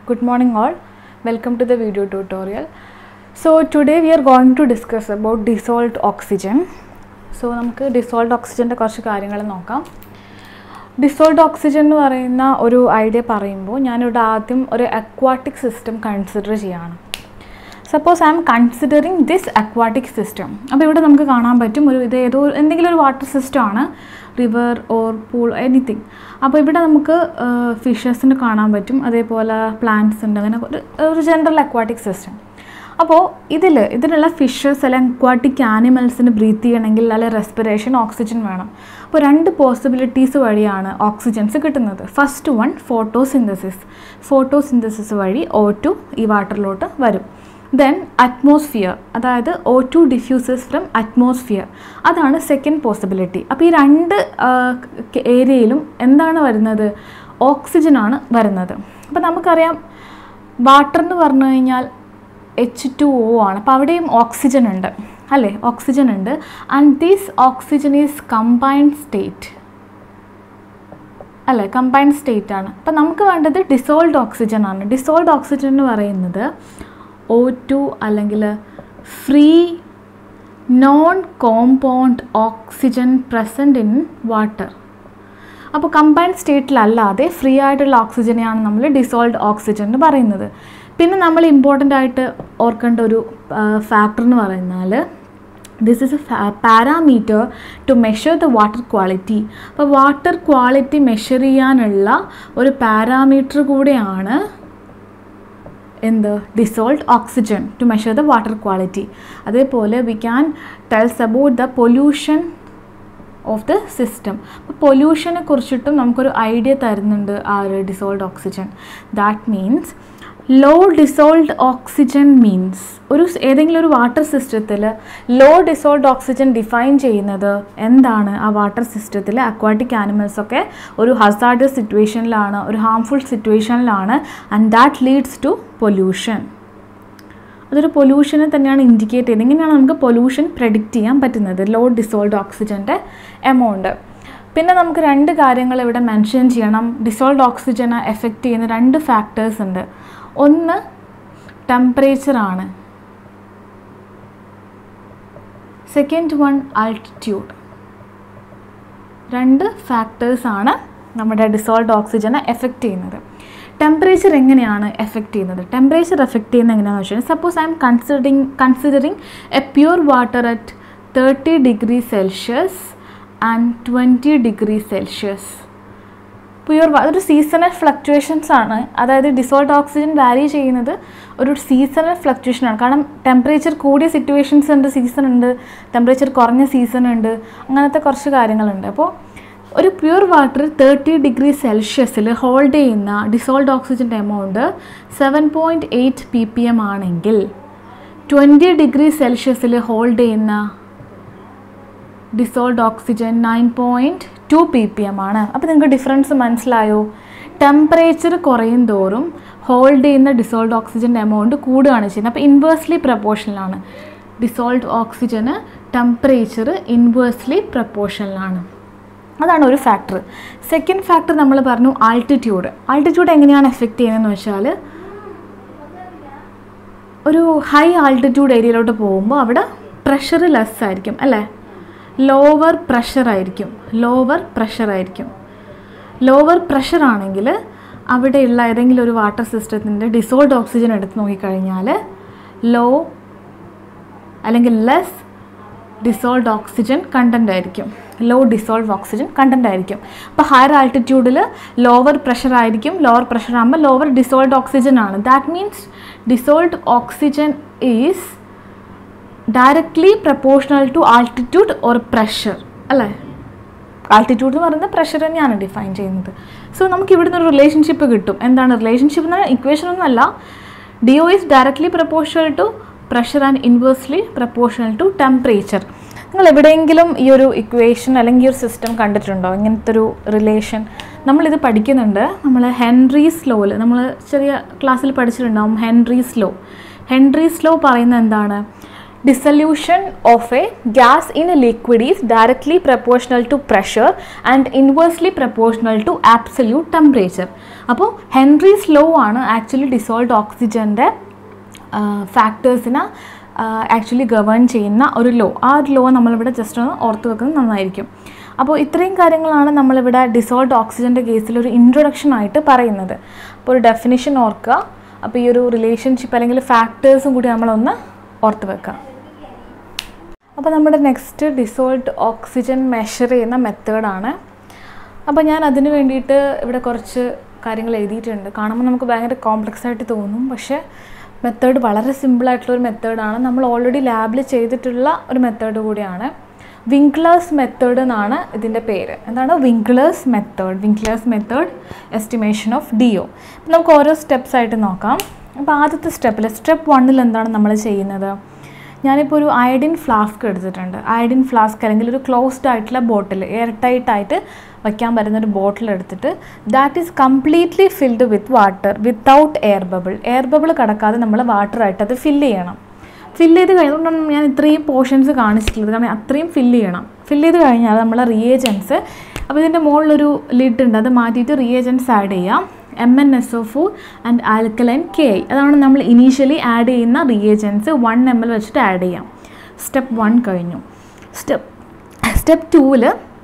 Good morning all. Welcome to the video tutorial. So today we are going to discuss about dissolved oxygen. So നമുക്ക് dissolved ഓക്സിജൻ്റെ കുറച്ച് കാര്യങ്ങൾ നോക്കാം dissolved oxygen എന്ന് പറയുന്ന ഒരു ഐഡിയ പറയുമ്പോൾ ഞാനിവിടെ ആദ്യം ഒരു അക്വാട്ടിക് സിസ്റ്റം കൺസിഡർ ചെയ്യാണ് suppose I am considering this aquatic system അപ്പോൾ ഇവിടെ നമുക്ക് കാണാൻ പറ്റും ഒരു ഇത് ഏതോ എന്തെങ്കിലും ഒരു വാട്ടർ സിസ്റ്റം ആണ് റിവർ ഓർ പൂൾ എനിത്തിങ് അപ്പോൾ ഇവിടെ നമുക്ക് ഫിഷസിന് കാണാൻ പറ്റും അതേപോലെ പ്ലാന്റ്സ് ഉണ്ട് അങ്ങനെ ഒരു ഒരു ജനറൽ അക്വാട്ടിക് സിസ്റ്റം അപ്പോൾ ഇതിൽ ഇതിലുള്ള ഫിഷസ് അല്ലെങ്കിൽ അക്വാട്ടിക് ആനിമൽസിന് ബ്രീത്ത് ചെയ്യണമെങ്കിൽ നല്ല റെസ്പിറേഷൻ ഓക്സിജൻ വേണം അപ്പോൾ രണ്ട് പോസിബിലിറ്റീസ് വഴിയാണ് ഓക്സിജൻസ് കിട്ടുന്നത് ഫസ്റ്റ് വൺ ഫോട്ടോസിന്തസിസ് ഫോട്ടോസിന്തസിസ് വഴി ഓ ടു ഈ വാട്ടറിലോട്ട് വരും ദെൻ അറ്റ്മോസ്ഫിയർ അതായത് O two diffuses from atmosphere അതാണ് സെക്കൻഡ് പോസിബിലിറ്റി അപ്പോൾ ഈ രണ്ട് ഏരിയയിലും എന്താണ് വരുന്നത് ഓക്സിജനാണ് വരുന്നത് അപ്പോൾ നമുക്കറിയാം വാട്ടർ എന്ന് പറഞ്ഞു കഴിഞ്ഞാൽ എച്ച് ടു ഒ ആണ് അപ്പോൾ അവിടെയും ഓക്സിജൻ ഉണ്ട് അല്ലേ ഓക്സിജൻ ഉണ്ട് and this oxygen is combined state അല്ലേ കമ്പൈൻഡ് സ്റ്റേറ്റ് ആണ് അപ്പോൾ നമുക്ക് വേണ്ടത് ഡിസോൾഡ് ഓക്സിജൻ ആണ് ഡിസോൾഡ് ഓക്സിജൻ എന്ന് പറയുന്നത് ഒ ടു അല്ലെങ്കിൽ free non compound oxygen present in water അപ്പോൾ കമ്പൈൻഡ് സ്റ്റേറ്റിലല്ലാതെ ഫ്രീ ആയിട്ടുള്ള ഓക്സിജനെയാണ് നമ്മൾ ഡിസോൾഡ് ഓക്സിജൻ എന്ന് പറയുന്നത് പിന്നെ നമ്മൾ ഇമ്പോർട്ടൻ്റ് ആയിട്ട് ഓർക്കേണ്ട ഒരു ഫാക്ടർ എന്ന് പറയുന്നാൽ this is a parameter to measure the water quality അപ്പോൾ വാട്ടർ ക്വാളിറ്റി മെഷർ ചെയ്യാനുള്ള ഒരു പാരാമീറ്റർ കൂടെയാണ് എന്ത് dissolved oxygen to measure the water quality അതേപോലെ we can tells about the pollution of the system അപ്പോൾ പൊല്യൂഷനെ കുറിച്ചിട്ടും നമുക്കൊരു ഐഡിയ തരുന്നുണ്ട് ആ ഒരു dissolved oxygen that means low dissolved oxygen means ഒരു ഏതെങ്കിലും ഒരു വാട്ടർ സിസ്റ്റത്തിൽ ലോ ഡിസോൾഡ് ഓക്സിജൻ ഡിഫൈൻ ചെയ്യുന്നത് എന്താണ് ആ വാട്ടർ സിസ്റ്റത്തിൽ അക്വാട്ടിക് ആനിമൽസൊക്കെ ഒരു ഹസാർഡസ് സിറ്റുവേഷനിലാണ് ഒരു ഹാംഫുൾ സിറ്റുവേഷനിലാണ് and that leads to pollution അതൊരു പൊല്യൂഷനെ തന്നെയാണ് ഇൻഡിക്കേറ്റ് ചെയ്യുന്നത് ഇങ്ങനെയാണ് നമുക്ക് പൊല്യൂഷൻ പ്രഡിക്റ്റ് ചെയ്യാൻ പറ്റുന്നത് ലോ ഡിസോൾഡ് ഓക്സിജൻ്റെ എമൗണ്ട് പിന്നെ നമുക്ക് രണ്ട് കാര്യങ്ങൾ ഇവിടെ മെൻഷൻ ചെയ്യണം ഡിസോൾഡ് ഓക്സിജനെ എഫക്റ്റ് ചെയ്യുന്ന രണ്ട് ഫാക്ടേഴ്സ് ഉണ്ട് ഒന്ന് ടെമ്പറേച്ചറാണ് സെക്കൻഡ് വൺ ആൾട്ടിറ്റ്യൂഡ് രണ്ട് ഫാക്ടേഴ്സാണ് നമ്മുടെ ഡിസോൾഡ് ഓക്സിജനെ എഫക്റ്റ് ചെയ്യുന്നത് ടെമ്പറേച്ചർ എങ്ങനെയാണ് എഫക്റ്റ് ചെയ്യുന്നത് ടെമ്പറേച്ചർ എഫക്റ്റ് ചെയ്യുന്നത് എങ്ങനെയാണെന്ന് വെച്ചാൽ suppose I am considering considering a pure water at thirty degree Celsius and twenty degree Celsius pure അതൊരു സീസണൽ ഫ്ലക്ച്വേഷൻസ് ആണ് അതായത് ഡിസോൾട്ട് ഓക്സിജൻ വാരി ചെയ്യുന്നത് ഒരു സീസണൽ ഫ്ലക്ച്വേഷൻ ആണ് കാരണം ടെമ്പറേച്ചർ കൂടിയ സിറ്റുവേഷൻസ് ഉണ്ട് സീസൺ ഉണ്ട് ടെമ്പറേച്ചർ കുറഞ്ഞ സീസൺ ഉണ്ട് അങ്ങനത്തെ കുറച്ച് കാര്യങ്ങളുണ്ട് അപ്പോൾ ഒരു പ്യുവർ വാട്ടർ തേർട്ടി ഡിഗ്രി സെൽഷ്യസിൽ ഹോൾഡ് ചെയ്യുന്ന ഡിസോൾഡ് ഓക്സിജൻ്റെ amount seven point eight P P M ആണെങ്കിൽ ട്വൻറ്റി ഡിഗ്രി സെൽഷ്യസിൽ ഹോൾഡ് ചെയ്യുന്ന dissolved oxygen nine point two P P M ആണ് അപ്പോൾ നിങ്ങൾക്ക് ഡിഫറൻസ് മനസ്സിലായോ ടെമ്പറേച്ചർ കുറയും തോറും ഹോൾഡ് ചെയ്യുന്ന ഡിസോൾഡ് ഓക്സിജൻ്റെ എമൗണ്ട് കൂടുകയാണ് ചെയ്യുന്നത് അപ്പോൾ ഇൻവേഴ്സ്ലി പ്രപ്പോർഷനിലാണ് ഡിസോൾഡ് ഓക്സിജന് ടെമ്പറേച്ചർ ഇൻവേഴ്സ്ലി പ്രപ്പോർഷനിലാണ് അതാണ് ഒരു ഫാക്ടർ സെക്കൻഡ് ഫാക്ടർ നമ്മൾ പറഞ്ഞു ആൾട്ടിറ്റ്യൂഡ് ആൾട്ടിറ്റ്യൂഡ് എങ്ങനെയാണ് എഫക്റ്റ് ചെയ്യുന്നതെന്ന് വെച്ചാൽ ഒരു ഹൈ ആൾട്ടിറ്റ്യൂഡ് ഏരിയയിലോട്ട് പോകുമ്പോൾ അവിടെ പ്രഷർ ലെസ് ആയിരിക്കും അല്ലേ ലോവർ പ്രഷർ ആയിരിക്കും ലോവർ പ്രഷർ ആയിരിക്കും ലോവർ പ്രഷർ ആണെങ്കിൽ അവിടെയുള്ള ഏതെങ്കിലും ഒരു വാട്ടർ സിസ്റ്റത്തിൻ്റെ ഡിസോൾഡ് ഓക്സിജൻ എടുത്ത് നോക്കിക്കഴിഞ്ഞാൽ ലോ അല്ലെങ്കിൽ ലെസ് ഡിസോൾഡ് ഓക്സിജൻ കണ്ടൻ്റ് ആയിരിക്കും ലോ ഡിസോൾവ് ഓക്സിജൻ കണ്ടൻ്റ് ആയിരിക്കും അപ്പോൾ ഹയർ ആൾട്ടിറ്റ്യൂഡിൽ ലോവർ പ്രഷർ ആയിരിക്കും ലോവർ പ്രഷർ ആകുമ്പോൾ ലോവർ ഡിസോൾഡ് ഓക്സിജൻ ആണ് that means dissolved oxygen is directly proportional to altitude or pressure അല്ലേ ആൾട്ടിറ്റ്യൂഡ് എന്ന് പറയുന്നത് പ്രഷർ തന്നെയാണ് ഡിഫൈൻ ചെയ്യുന്നത് സോ നമുക്ക് ഇവിടുന്ന് ഒരു റിലേഷൻഷിപ്പ് കിട്ടും എന്താണ് റിലേഷൻഷിപ്പ് എന്ന് ഇക്വേഷൻ ഒന്നുമല്ല D O is directly proportional to pressure and inversely proportional to temperature നിങ്ങൾ എവിടെയെങ്കിലും ഈ ഒരു ഇക്വേഷൻ അല്ലെങ്കിൽ ഈ ഒരു സിസ്റ്റം കണ്ടിട്ടുണ്ടോ ഇങ്ങനത്തെ ഒരു റിലേഷൻ നമ്മളിത് പഠിക്കുന്നുണ്ട് നമ്മൾ ഹെൻറീസ് ലോയിൽ നമ്മൾ ചെറിയ ക്ലാസ്സിൽ പഠിച്ചിട്ടുണ്ടാവും ഹെൻറീസ് ലോ ഹെൻറീസ് ലോ പറയുന്നത് എന്താണ് dissolution of a gas in a liquid is directly proportional to pressure and inversely proportional to absolute temperature അപ്പോൾ ഹെൻറീസ് ലോ ആണ് ആക്ച്വലി ഡിസോൾഡ് ഓക്സിജൻ്റെ ഫാക്ടേഴ്സിനെ ആക്ച്വലി ഗവേൺ ചെയ്യുന്ന ഒരു ലോ ആ ഒരു ലോ നമ്മളിവിടെ ജസ്റ്റ് ഒന്ന് ഓർത്ത് വെക്കുന്നത് നന്നായിരിക്കും അപ്പോൾ ഇത്രയും കാര്യങ്ങളാണ് നമ്മളിവിടെ ഡിസോൾഡ് ഓക്സിജൻ്റെ കേസിൽ ഒരു ഇൻട്രൊഡക്ഷൻ ആയിട്ട് പറയുന്നത് അപ്പോൾ ഒരു ഡെഫിനിഷൻ ഓർക്കുക അപ്പോൾ ഈ ഒരു റിലേഷൻഷിപ്പ് അല്ലെങ്കിൽ ഫാക്ടേഴ്സും കൂടി നമ്മളൊന്ന് ഓർത്ത് വെക്കാം അപ്പോൾ നമ്മുടെ നെക്സ്റ്റ് ഡിസോൾഡ് ഓക്സിജൻ മെഷർ ചെയ്യുന്ന മെത്തേഡാണ് അപ്പോൾ ഞാൻ അതിന് വേണ്ടിയിട്ട് ഇവിടെ കുറച്ച് കാര്യങ്ങൾ എഴുതിയിട്ടുണ്ട് കാണുമ്പോൾ നമുക്ക് ഭയങ്കര കോംപ്ലക്സ് ആയിട്ട് തോന്നും പക്ഷേ മെത്തേഡ് വളരെ സിമ്പിളായിട്ടുള്ള ഒരു മെത്തേഡാണ് നമ്മൾ ഓൾറെഡി ലാബിൽ ചെയ്തിട്ടുള്ള ഒരു മെത്തേഡ് കൂടിയാണ് വിങ്ക്ലേഴ്സ് മെത്തേഡ് എന്നാണ് ഇതിൻ്റെ പേര് എന്താണ് Winkler's method Winkler's method estimation of D O നമുക്ക് ഓരോ സ്റ്റെപ്സ് ആയിട്ട് നോക്കാം അപ്പോൾ ആദ്യത്തെ സ്റ്റെപ്പിൽ സ്റ്റെപ്പ് വണ്ണിൽ എന്താണ് നമ്മൾ ചെയ്യുന്നത് ഞാനിപ്പോൾ ഒരു അയഡിൻ ഫ്ലാസ്ക് എടുത്തിട്ടുണ്ട് അയഡിൻ ഫ്ലാസ്ക് അല്ലെങ്കിൽ ഒരു ക്ലോസ്ഡ് ആയിട്ടുള്ള ബോട്ടിൽ എയർ ടൈറ്റ് ആയിട്ട് വയ്ക്കാൻ പറ്റുന്ന ഒരു ബോട്ടിൽ എടുത്തിട്ട് that is completely filled with water without air bubble air bubble കടക്കാതെ നമ്മൾ വാട്ടറായിട്ട് അത് ഫില്ല് ചെയ്യണം ഫില്ല് ചെയ്ത് കഴിഞ്ഞുകൊണ്ടാണ് ഞാൻ ഇത്രയും പോർഷൻസ് കാണിച്ചിട്ടുള്ളത് കാരണം അത്രയും ഫില്ല് ചെയ്യണം ഫില്ല് ചെയ്ത് കഴിഞ്ഞാൽ നമ്മൾ റിയേജൻസ് അപ്പോൾ ഇതിൻ്റെ മുകളിലൊരു ലിഡ് ഉണ്ട് അത് മാറ്റിയിട്ട് റിയേജൻസ് ആഡ് ചെയ്യാം M N S O four and alkaline K I അതാണ് നമ്മൾ ഇനീഷ്യലി ആഡ് ചെയ്യുന്ന റിയേജൻസ് വൺ എം എൽ വെച്ചിട്ട് ആഡ് ചെയ്യാം സ്റ്റെപ്പ് വൺ കഴിഞ്ഞു സ്റ്റെപ്പ് സ്റ്റെപ്പ് ടൂവിൽ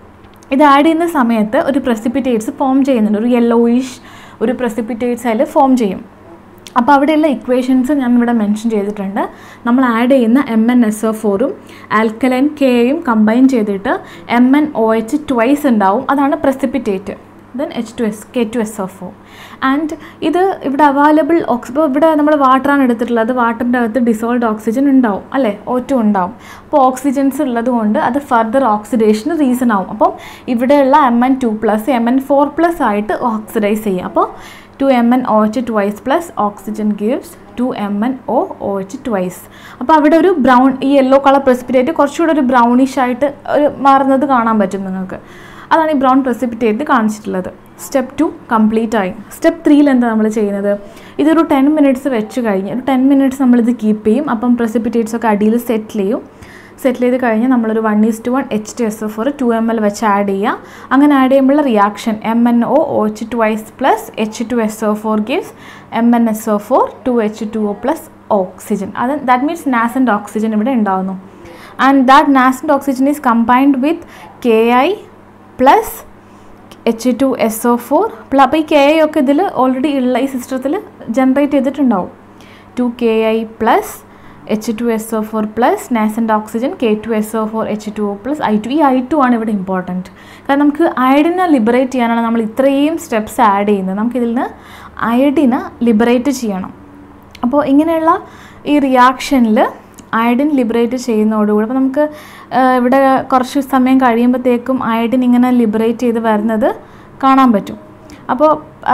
ഇത് ആഡ് ചെയ്യുന്ന സമയത്ത് ഒരു പ്രസിപ്പിറ്റേറ്റ്സ് ഫോം ചെയ്യുന്നുണ്ട് ഒരു യെല്ലോയിഷ് ഒരു പ്രസിപ്പിറ്റേറ്റ്സ് അതിൽ ഫോം ചെയ്യും അപ്പോൾ അവിടെയുള്ള ഇക്വേഷൻസ് ഞാൻ ഇവിടെ മെൻഷൻ ചെയ്തിട്ടുണ്ട് നമ്മൾ ആഡ് ചെയ്യുന്ന എം എൻ എസ് ഒ ഫോറും ആൽക്കലൈൻ കെയും കമ്പൈൻ ചെയ്തിട്ട് M N O H twice ഉണ്ടാവും അതാണ് precipitate then H two S K two S of O and ഇത് ഇവിടെ അവൈലബിൾ ഓക്സ് ഇപ്പോൾ ഇവിടെ നമ്മൾ വാട്ടറാണ് എടുത്തിട്ടുള്ളത് വാട്ടറിൻ്റെ അകത്ത് ഡിസോൾഡ് ഓക്സിജൻ ഉണ്ടാവും അല്ലേ ഓ ടു ഉണ്ടാവും അപ്പോൾ ഓക്സിജൻസ് ഉള്ളത് കൊണ്ട് അത് ഫർദർ ഓക്സിഡേഷന് റീസൺ ആവും അപ്പം ഇവിടെയുള്ള M N two plus M N four plus ആയിട്ട് ഓക്സിഡൈസ് ചെയ്യും അപ്പോൾ two M N O H twice plus oxygen gives two M N O O H twice അപ്പോൾ അവിടെ ഒരു ബ്രൗൺ ഈ യെല്ലോ കളർ പ്രസിപ്പിറ്റേറ്റ് കുറച്ചുകൂടെ ഒരു ബ്രൗണിഷ് ആയിട്ട് ഒരു മാറുന്നത് കാണാൻ പറ്റും നിങ്ങൾക്ക് അതാണ് ഈ ബ്രൗൺ പ്രസിപ്പിറ്റേറ്റ് കാണിച്ചിട്ടുള്ളത് സ്റ്റെപ്പ് ടു കംപ്ലീറ്റ് ആയി സ്റ്റെപ്പ് ത്രീയിൽ എന്താ നമ്മൾ ചെയ്യുന്നത് ഇതൊരു ടെൻ മിനിറ്റ്സ് വെച്ച് കഴിഞ്ഞ് ഒരു ടെൻ മിനിറ്റ്സ് നമ്മളിത് കീപ്പ് ചെയ്യും അപ്പം പ്രസിപ്പിറ്റേറ്റ്സ് ഒക്കെ അടിയിൽ സെറ്റിൽ ചെയ്യും സെറ്റിൽ ചെയ്ത് കഴിഞ്ഞ് നമ്മളൊരു one is to one H two S O four two M L വെച്ച് ആഡ് ചെയ്യുക അങ്ങനെ ആഡ് ചെയ്യുമ്പോഴുള്ള reaction M N O O H twice plus H two S O four gives M N S O four two H two O plus oxygen അത് that means nascent oxygen ഇവിടെ ഉണ്ടാകുന്നു and that nascent oxygen is combined with K I plus H two S O four plus അപ്പോൾ ഈ K I ഒക്കെ ഇതിൽ already ഉള്ള ഈ സിസ്റ്റത്തിൽ ജനറേറ്റ് ചെയ്തിട്ടുണ്ടാവും two K I plus H two S O four plus nascent oxygen K two S O four H two O plus I two ഈ I two ആണ് ഇവിടെ ഇമ്പോർട്ടൻറ്റ് കാരണം നമുക്ക് അയഡിനെ ലിബറേറ്റ് ചെയ്യാനാണ് നമ്മൾ ഇത്രയും സ്റ്റെപ്സ് ആഡ് ചെയ്യുന്നത് നമുക്കിതിൽ നിന്ന് അയഡിനെ ലിബറേറ്റ് ചെയ്യണം അപ്പോൾ ഇങ്ങനെയുള്ള ഈ റിയാക്ഷനിൽ അയഡിൻ ലിബറേറ്റ് ചെയ്യുന്നതോടുകൂടി അപ്പോൾ നമുക്ക് ഇവിടെ കുറച്ച് സമയം കഴിയുമ്പോഴത്തേക്കും അയഡിൻ ഇങ്ങനെ ലിബറേറ്റ് ചെയ്ത് വരുന്നത് കാണാൻ പറ്റും അപ്പോൾ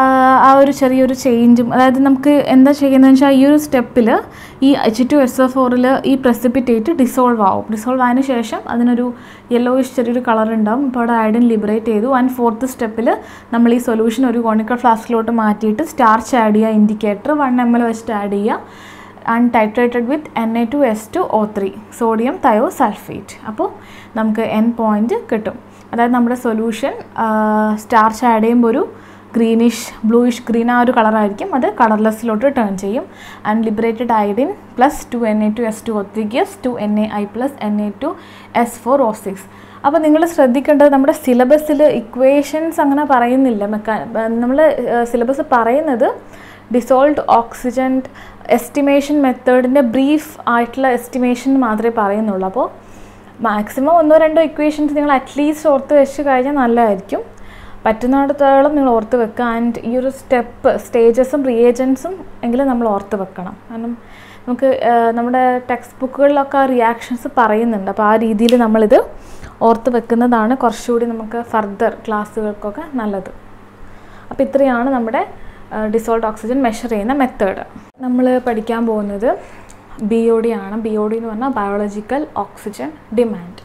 ആ ഒരു ചെറിയൊരു ചേഞ്ചും അതായത് നമുക്ക് എന്താ ചെയ്യുന്നതെന്ന് വെച്ചാൽ ഈ ഒരു സ്റ്റെപ്പിൽ ഈ എച്ച് ടു എസ് എഫ് ഫോറിൽ ഈ പ്രസിപ്പിറ്റേറ്റ് ഡിസോൾവ് ആവും ഡിസോൾവ് ആയതിനു ശേഷം അതിനൊരു യെല്ലോയിഷ് ചെറിയൊരു കളർ ഉണ്ടാവും ഇപ്പോൾ അവിടെ അയഡിൻ ലിബറേറ്റ് ചെയ്തു ആൻഡ് ഫോർത്ത് സ്റ്റെപ്പിൽ നമ്മൾ ഈ സൊല്യൂഷൻ ഒരു കോണിക്കൽ ഫ്ലാസ്കിലോട്ട് മാറ്റിയിട്ട് സ്റ്റാർച്ച് ആഡ് ചെയ്യുക ഇൻഡിക്കേറ്റർ വൺ എം എൽ വെച്ചിട്ട് ആഡ് ചെയ്യുക and titrated with N A two S two O three sodium thiosulphate അപ്പോൾ നമുക്ക് എൻ പോയിൻ്റ് കിട്ടും അതായത് നമ്മുടെ സൊല്യൂഷൻ സ്റ്റാർച്ച് ആഡ് ചെയ്യുമ്പോൾ ഒരു ഗ്രീനിഷ് ബ്ലൂയിഷ് ഗ്രീൻ ആ ഒരു കളറായിരിക്കും അത് കളർലെസ്സിലോട്ട് ടേൺ ചെയ്യും and liberated iodine plus two N A two S two O three gives two N A I plus N A two S four O six അപ്പോൾ നിങ്ങൾ ശ്രദ്ധിക്കേണ്ടത് നമ്മുടെ സിലബസിൽ ഇക്വേഷൻസ് അങ്ങനെ പറയുന്നില്ല മെക്കാ നമ്മൾ സിലബസ് പറയുന്നത് ഡിസോൾഡ് ഓക്സിജൻ എസ്റ്റിമേഷൻ മെത്തേഡിൻ്റെ ബ്രീഫ് ആയിട്ടുള്ള എസ്റ്റിമേഷൻ മാത്രമേ പറയുന്നുള്ളൂ അപ്പോൾ മാക്സിമം ഒന്നോ രണ്ടോ ഇക്വേഷൻസ് നിങ്ങൾ അറ്റ്ലീസ്റ്റ് ഓർത്ത് വെച്ച് കഴിഞ്ഞാൽ നല്ലതായിരിക്കും പറ്റുന്നിടത്തോളം നിങ്ങൾ ഓർത്ത് വെക്കുക ആൻഡ് ഈ ഒരു സ്റ്റെപ്പ് സ്റ്റേജസും റിയേജൻസും എങ്കിലും നമ്മൾ ഓർത്ത് വെക്കണം കാരണം നമുക്ക് നമ്മുടെ ടെക്സ്റ്റ് ബുക്കുകളിലൊക്കെ റിയാക്ഷൻസ് പറയുന്നുണ്ട് അപ്പോൾ ആ രീതിയിൽ നമ്മളിത് ഓർത്ത് വെക്കുന്നതാണ് കുറച്ചുകൂടി നമുക്ക് ഫർദർ ക്ലാസ്സുകൾക്കൊക്കെ നല്ലത് അപ്പോൾ ഇത്രയാണ് നമ്മുടെ ഡിസോൾഡ് ഓക്സിജൻ മെഷർ ചെയ്യുന്ന മെത്തേഡ് നമ്മൾ പഠിക്കാൻ പോകുന്നത് ബി ഒ ഡി ആണ് ബി ഒ ഡി എന്ന് പറഞ്ഞാൽ ബയോളജിക്കൽ ഓക്സിജൻ ഡിമാൻഡ്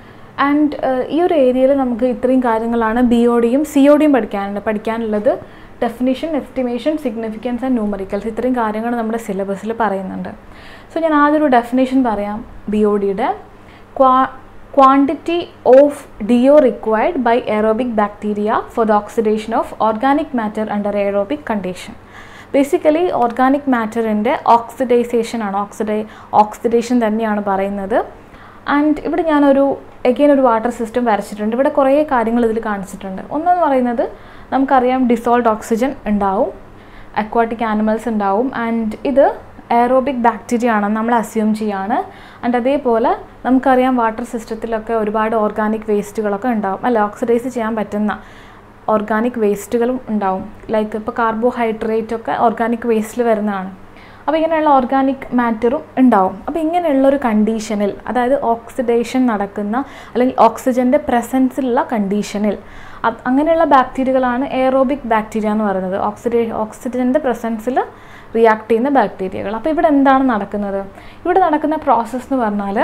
ആൻഡ് ഈ ഒരു ഏരിയയിൽ നമുക്ക് ഇത്രയും കാര്യങ്ങളാണ് ബി ഒ ഡിയും സി ഒ ഡിയും പഠിക്കാനുണ്ട് പഠിക്കാനുള്ളത് definition estimation significance and numericals ഇത്രയും കാര്യങ്ങൾ നമ്മുടെ സിലബസിൽ പറയുന്നുണ്ട് സോ ഞാൻ ആദ്യം ഒരു ഡെഫിനേഷൻ പറയാം ബി ഒ ഡിയുടെ ക്വാ quantity of DO required by aerobic bacteria for the oxidation of organic matter under aerobic condition. Basically organic മാറ്ററിൻ്റെ ഓക്സിഡൈസേഷൻ ആണ് ഓക്സിഡൈ ഓക്സിഡേഷൻ തന്നെയാണ് പറയുന്നത് ആൻഡ് ഇവിടെ ഞാനൊരു എഗെയിൻ ഒരു വാട്ടർ സിസ്റ്റം വരച്ചിട്ടുണ്ട് ഇവിടെ കുറേ കാര്യങ്ങൾ ഇതിൽ കാണിച്ചിട്ടുണ്ട് ഒന്നെന്ന് പറയുന്നത് നമുക്കറിയാം ഡിസോൾഡ് ഓക്സിജൻ ഉണ്ടാവും അക്വാട്ടിക് ആനിമൽസ് ഉണ്ടാവും ആൻഡ് ഇത് എയറോബിക് ബാക്ടീരിയ ആണെന്ന് നമ്മൾ അസ്യൂം ചെയ്യാണ് ആൻഡ് അതേപോലെ നമുക്കറിയാം വാട്ടർ സിസ്റ്റത്തിലൊക്കെ ഒരുപാട് ഓർഗാനിക് വേസ്റ്റുകളൊക്കെ ഉണ്ടാവും അല്ല ഓക്സിഡൈസ് ചെയ്യാൻ പറ്റുന്ന ഓർഗാനിക് വേസ്റ്റുകളും ഉണ്ടാവും ലൈക്ക് ഇപ്പോൾ കാർബോഹൈഡ്രേറ്റ് ഒക്കെ ഓർഗാനിക് വേസ്റ്റിൽ വരുന്നതാണ് അപ്പോൾ ഇങ്ങനെയുള്ള ഓർഗാനിക് മാറ്ററും ഉണ്ടാവും അപ്പോൾ ഇങ്ങനെയുള്ളൊരു കണ്ടീഷനിൽ അതായത് ഓക്സിഡേഷൻ നടക്കുന്ന അല്ലെങ്കിൽ ഓക്സിജൻ്റെ പ്രസൻസിലുള്ള കണ്ടീഷനിൽ അത് അങ്ങനെയുള്ള ബാക്ടീരിയകളാണ് എയറോബിക് ബാക്ടീരിയ എന്ന് പറയുന്നത് ഓക്സിഡേ ഓക്സിജൻ്റെ പ്രസൻസിൽ റിയാക്ട് ചെയ്യുന്ന ബാക്ടീരിയകൾ അപ്പോൾ ഇവിടെ എന്താണ് നടക്കുന്നത് ഇവിടെ നടക്കുന്ന പ്രോസസ്സ് എന്ന് പറഞ്ഞാൽ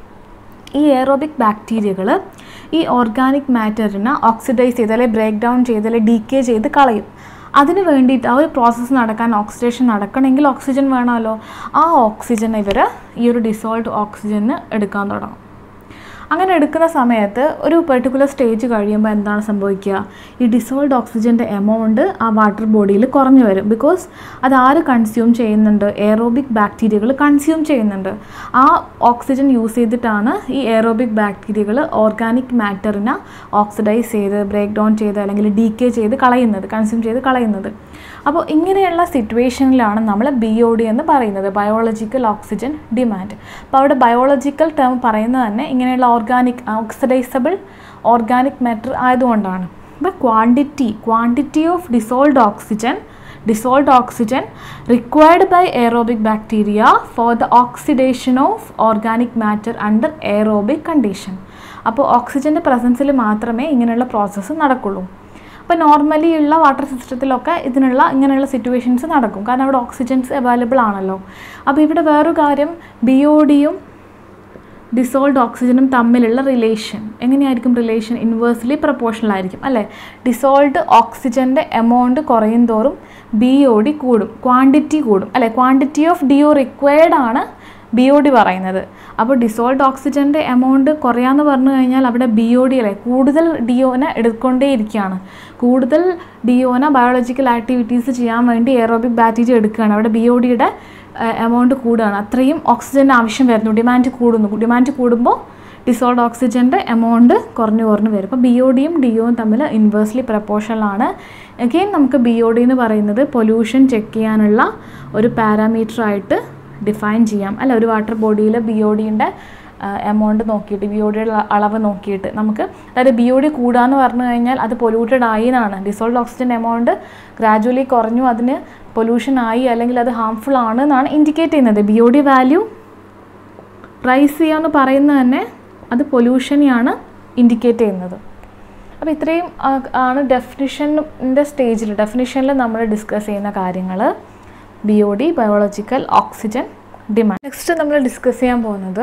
ഈ എയറോബിക് ബാക്ടീരിയകൾ ഈ ഓർഗാനിക് മാറ്ററിനെ ഓക്സിഡൈസ് ചെയ്ത് അല്ലെങ്കിൽ ബ്രേക്ക് ഡൗൺ ചെയ്ത് അല്ലെങ്കിൽ ഡീക്കേ ചെയ്ത് കളയും അതിന് വേണ്ടിയിട്ട് ആ ഒരു പ്രോസസ്സ് നടക്കാൻ ഓക്സിഡേഷൻ നടക്കണമെങ്കിൽ ഓക്സിജൻ വേണമല്ലോ ആ ഓക്സിജൻ ഇവർ ഈ ഒരു ഡിസോൾവ് ഓക്സിജന് എടുക്കാൻ തുടങ്ങും അങ്ങനെ എടുക്കുന്ന സമയത്ത് ഒരു പെർട്ടിക്കുലർ സ്റ്റേജ് കഴിയുമ്പോൾ എന്താണ് സംഭവിക്കുക ഈ ഡിസോൾഡ് ഓക്സിജൻ്റെ എമൗണ്ട് ആ വാട്ടർ ബോഡിയിൽ കുറഞ്ഞു വരും ബിക്കോസ് അത് ആര് കൺസ്യൂം ചെയ്യുന്നുണ്ട് എയറോബിക് ബാക്ടീരിയകൾ കൺസ്യൂം ചെയ്യുന്നുണ്ട് ആ ഓക്സിജൻ യൂസ് ചെയ്തിട്ടാണ് ഈ എയറോബിക് ബാക്ടീരിയകൾ ഓർഗാനിക് മാറ്ററിനെ ഓക്സിഡൈസ് ചെയ്ത് ബ്രേക്ക് ഡൗൺ ചെയ്ത് അല്ലെങ്കിൽ ഡീക്കേ ചെയ്ത് കളയുന്നത് കൺസ്യൂം ചെയ്ത് കളയുന്നത് അപ്പോൾ ഇങ്ങനെയുള്ള സിറ്റുവേഷനിലാണ് നമ്മൾ ബി ഒ ഡി എന്ന് പറയുന്നത് ബയോളജിക്കൽ ഓക്സിജൻ ഡിമാൻഡ് അപ്പോൾ അവിടെ ബയോളജിക്കൽ ടേം പറയുന്നത് തന്നെ ഇങ്ങനെയുള്ള ഓർഗാനിക് ഓക്സിഡൈസബിൾ ഓർഗാനിക് മാറ്റർ ആയതുകൊണ്ടാണ് അപ്പോൾ quantity quantity of dissolved oxygen dissolved oxygen required by aerobic bacteria for the oxidation of organic matter under aerobic condition അപ്പോൾ ഓക്സിജൻ്റെ പ്രസൻസിൽ മാത്രമേ ഇങ്ങനെയുള്ള പ്രോസസ്സ് നടക്കുള്ളൂ അപ്പോൾ നോർമലി ഉള്ള വാട്ടർ സിസ്റ്റത്തിലൊക്കെ ഇതിനുള്ള ഇങ്ങനെയുള്ള സിറ്റുവേഷൻസ് നടക്കും കാരണം അവിടെ ഓക്സിജൻസ് അവൈലബിൾ ആണല്ലോ അപ്പോൾ ഇവിടെ വേറൊരു കാര്യം ബി ഒ ഡിയും ഡിസോൾഡ് ഓക്സിജനും തമ്മിലുള്ള റിലേഷൻ എങ്ങനെയായിരിക്കും റിലേഷൻ ഇൻവേഴ്സ്ലി പ്രപ്പോർഷണൽ ആയിരിക്കും അല്ലേ ഡിസോൾഡ് ഓക്സിജൻ്റെ എമൗണ്ട് കുറയും തോറും ബി ഒ ഡി കൂടും ക്വാണ്ടിറ്റി കൂടും അല്ലേ quantity of D O required ആണ് ബി ഒ ഡി പറയുന്നത് അപ്പോൾ ഡിസോൾഡ് ഓക്സിജൻ്റെ എമൗണ്ട് കുറയാന്ന് പറഞ്ഞു കഴിഞ്ഞാൽ അവിടെ ബി ഒ ഡി അല്ലേ കൂടുതൽ ഡി ഒനെ എടുക്കൊണ്ടേയിരിക്കുകയാണ് കൂടുതൽ ഡി ഒനെ ബയോളജിക്കൽ ആക്ടിവിറ്റീസ് ചെയ്യാൻ വേണ്ടി എയറോബിക് ബാക്ടീരിയ എടുക്കുകയാണ് അവിടെ ബി ഒ ഡിയുടെ എമൗണ്ട് കൂടുകയാണ് അത്രയും ഓക്സിജൻ്റെ ആവശ്യം വരുന്നു ഡിമാൻഡ് കൂടുന്നു ഡിമാൻഡ് കൂടുമ്പോൾ ഡിസോൾഡ് ഓക്സിജൻ്റെ എമൗണ്ട് കുറഞ്ഞു കുറഞ്ഞു വരും അപ്പോൾ ബി ഒ ഡിയും ഡി ഒയും തമ്മിൽ ഇൻവേഴ്സ്ലി പ്രപ്പോർഷണലാണ് അഗെയിൻ നമുക്ക് ബി ഒ ഡി എന്ന് പറയുന്നത് പൊല്യൂഷൻ ചെക്ക് ചെയ്യാനുള്ള ഒരു പാരാമീറ്റർ ആയിട്ട് ഡിഫൈൻ ചെയ്യാം അല്ല ഒരു വാട്ടർ ബോഡിയിൽ ബി ഒ ഡിൻ്റെ എമൗണ്ട് നോക്കിയിട്ട് ബി ഒ ഡിയുടെ അളവ് നോക്കിയിട്ട് നമുക്ക് അതായത് ബി ഒ ഡി കൂടാന്ന് പറഞ്ഞു കഴിഞ്ഞാൽ അത് പൊല്യൂട്ടഡ് ആയി എന്നാണ് ഡിസോൾഡ് ഓക്സിജൻ എമൗണ്ട് ഗ്രാജുവലി കുറഞ്ഞു അതിന് പൊല്യൂഷൻ ആയി അല്ലെങ്കിൽ അത് ഹാംഫുൾ ആണ് എന്നാണ് ഇൻഡിക്കേറ്റ് ചെയ്യുന്നത് B O D value rise ചെയ്യാന്ന് പറയുന്നത് തന്നെ അത് പൊല്യൂഷനെയാണ് ഇൻഡിക്കേറ്റ് ചെയ്യുന്നത് അപ്പോൾ ഇത്രയും ആണ് ഡെഫിനിഷൻ്റെ സ്റ്റേജിൽ ഡെഫിനിഷനിൽ നമ്മൾ ഡിസ്കസ് ചെയ്യുന്ന കാര്യങ്ങൾ B O D biological oxygen demand next നമ്മൾ ഡിസ്കസ് ചെയ്യാൻ പോകുന്നത്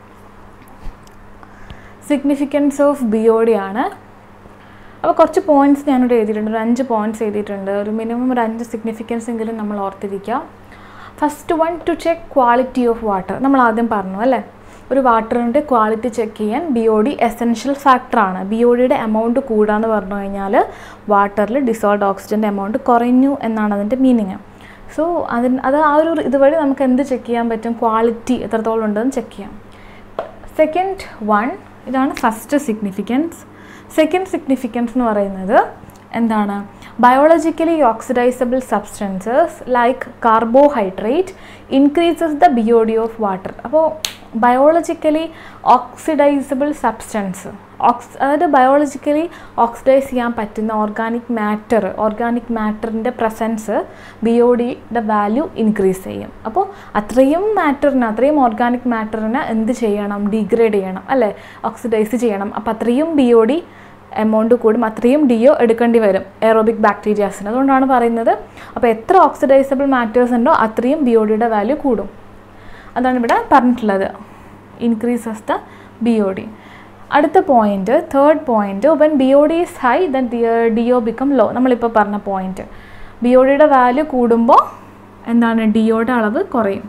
significance of B O D ആണ് അപ്പോൾ കുറച്ച് പോയിൻറ്റ്സ് ഞാനിവിടെ എഴുതിയിട്ടുണ്ട് ഒരു അഞ്ച് പോയിൻറ്റ്സ് എഴുതിയിട്ടുണ്ട് ഒരു മിനിമം ഒരു അഞ്ച് സിഗ്നിഫിക്കൻസ് എങ്കിലും നമ്മൾ ഓർത്തിരിക്കുക first one to check quality of water നമ്മൾ ആദ്യം പറഞ്ഞു അല്ലേ ഒരു വാട്ടറിൻ്റെ ക്വാളിറ്റി ചെക്ക് ചെയ്യാൻ ബി ഒ ഡി എസെൻഷ്യൽ ഫാക്ടറാണ് ബി ഒ ഡിയുടെ എമൗണ്ട് കൂടാന്ന് പറഞ്ഞു കഴിഞ്ഞാൽ വാട്ടറിൽ ഡിസോൾഡ് ഓക്സിജൻ്റെ എമൗണ്ട് കുറഞ്ഞു എന്നാണ് അതിൻ്റെ മീനിങ് സോ അതിന് അത് ആ ഒരു ഇതുവഴി നമുക്ക് എന്ത് ചെക്ക് ചെയ്യാൻ പറ്റും ക്വാളിറ്റി എത്രത്തോളം ഉണ്ടെന്ന് ചെക്ക് ചെയ്യാം സെക്കൻഡ് വൺ ഇതാണ് ഫസ്റ്റ് സിഗ്നിഫിക്കൻസ് സെക്കൻഡ് സിഗ്നിഫിക്കൻസ് എന്ന് പറയുന്നത് എന്താണ് biologically oxidisable substances like carbohydrate increases the B O D of water അപ്പോൾ ബയോളജിക്കലി ഓക്സിഡൈസബിൾ സബ്സ്റ്റൻസ് ഓക്സ് അതായത് ബയോളജിക്കലി ഓക്സിഡൈസ് ചെയ്യാൻ പറ്റുന്ന ഓർഗാനിക് മാറ്റർ ഓർഗാനിക് മാറ്ററിൻ്റെ പ്രസൻസ് ബി ഒ ഡിയുടെ വാല്യൂ ഇൻക്രീസ് ചെയ്യും അപ്പോൾ അത്രയും മാറ്ററിന് അത്രയും ഓർഗാനിക് മാറ്ററിനെ എന്ത് ചെയ്യണം ഡിഗ്രേഡ് ചെയ്യണം അല്ലേ ഓക്സിഡൈസ് ചെയ്യണം അപ്പോൾ അത്രയും ബി ഒ ഡി എമൗണ്ട് കൂടും അത്രയും ഡിയോ എടുക്കേണ്ടി വരും എയറോബിക് ബാക്ടീരിയാസിന് അതുകൊണ്ടാണ് പറയുന്നത് അപ്പോൾ എത്ര ഓക്സിഡൈസബിൾ മാറ്റേഴ്സ് ഉണ്ടോ അത്രയും ബി ഒ ഡിയുടെ വാല്യൂ കൂടും അതാണ് ഇവിടെ പറഞ്ഞിട്ടുള്ളത് increases the B O D അടുത്ത point third point when B O D is high then D O become low നമ്മളിപ്പോൾ പറഞ്ഞ പോയിന്റ് ബി ഒ ഡിയുടെ വാല്യൂ കൂടുമ്പോൾ എന്താണ് ഡി ഒയുടെ അളവ് കുറയും